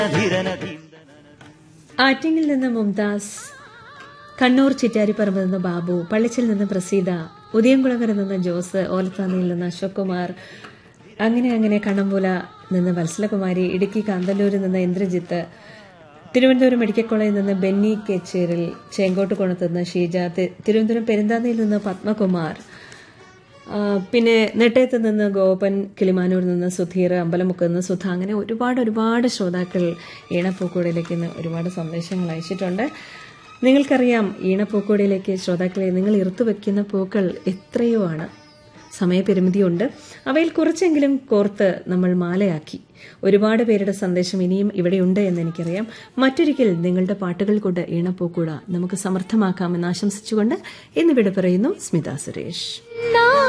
ആറ്റിങ്ങിൽ നിന്ന് മുംതാസ് കണ്ണൂർ ചിറ്റാരിപ്പറമ്പിൽ നിന്ന് ബാബു പള്ളിച്ചിൽ നിന്ന് പ്രസീത ഉദയംകുളങ്ങര നിന്ന് ജോസ് ഓലത്താന്നിയിൽ നിന്ന് അശോക് കുമാർ അങ്ങനെ അങ്ങനെ കണ്ണമ്പുല നിന്ന് വത്സലകുമാരി ഇടുക്കി കാന്തല്ലൂരിൽ നിന്ന് ഇന്ദ്രജിത്ത് തിരുവനന്തപുരം മെഡിക്കൽ കോളേജിൽ നിന്ന് ബെന്നി കെച്ചേരിൽ ചേങ്കോട്ടുകുണത്ത് നിന്ന് ഷീജ തി- തിരുവനന്തപുരം പെരുന്താന്നയിൽ നിന്ന് പത്മകുമാർ ആ, പിന്നെ നെട്ടയത്ത് നിന്ന് ഗോപൻ കിളിമാനൂരിൽ നിന്ന് സുധീർ അമ്പലമുക്ക് നിന്ന് സുധ അങ്ങനെ ഒരുപാട് ഒരുപാട് ശ്രോതാക്കൾ ഈണപ്പൂക്കോടിലേക്ക് ഇന്ന് ഒരുപാട് സന്ദേശങ്ങൾ അയച്ചിട്ടുണ്ട് നിങ്ങൾക്കറിയാം ഈണപ്പൂക്കോടിയിലേക്ക് ശ്രോതാക്കളെ നിങ്ങൾ ഇറുത്തു വെക്കുന്ന പൂക്കൾ എത്രയോ ആണ് സമയപരിമിതിയുണ്ട് അവയിൽ കുറച്ചെങ്കിലും കോർത്ത് നമ്മൾ മാലയാക്കി ഒരുപാട് പേരുടെ സന്ദേശം ഇനിയും ഇവിടെയുണ്ട് എന്ന് എനിക്കറിയാം മറ്റൊരിക്കൽ നിങ്ങളുടെ പാട്ടുകൾ കൊണ്ട് ഈണപ്പൂക്കൂട നമുക്ക് സമർത്ഥമാക്കാമെന്ന് ആശംസിച്ചുകൊണ്ട് ഇന്ന് വിട പറയുന്നു സ്മിത സുരേഷ്